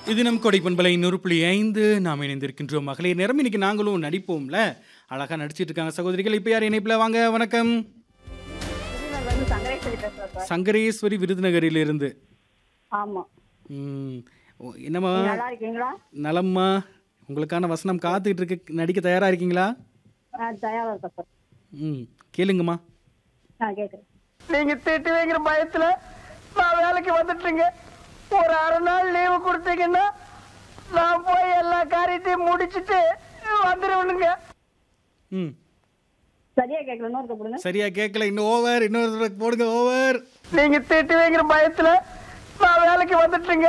இது நம் கொடை பண்பலை நூறு புள்ளி ஐந்து நாம் இணைந்திருக்கின்றோம் மகளிர் நேரம் இன்னைக்கு நாங்களும் நடிப்போம்ல அழகா நடிச்சிட்டு இருக்காங்க சகோதரிகள் இப்போ யார் இணைப்புல வாங்க வணக்கம் விருதுநகர் வந்து சங்கரேஸ்வரி பேசுறேன் சார் சங்கரேஸ்வரி விருதுநகரிலிருந்து ஆமா ம், ஓ, என்னம்மா நீங்க நல்லா இருக்கீங்களா நலம்மா உங்களுக்கான வசனம் காத்துக்கிட்டு இருக்கு நடிக்க தயாரா இருக்கீங்களா ஆ தயாரா இருக்கேன் சார் ம் கேளுங்கம்மா நான் கேட்குறேன் நீங்க திட்டுவீங்கிற பயத்துல நான் வேலைக்கு வந்துட்டுங்க ஒரு அரை நாள் லீவு கொடுத்தீங்கன்னா நான் போய் எல்லா காரியத்தையும் முடிச்சிட்டு வந்துடுவேனுங்க ம் சரியா கேட்கல இன்னொரு கொடுங்க சரியா கேட்கல இன்னும் ஓவர் இன்னொரு தடவை போடுங்க ஓவர் நீங்க திட்டுவீங்கிற பயத்துல நான் வேலைக்கு வந்துட்டுங்க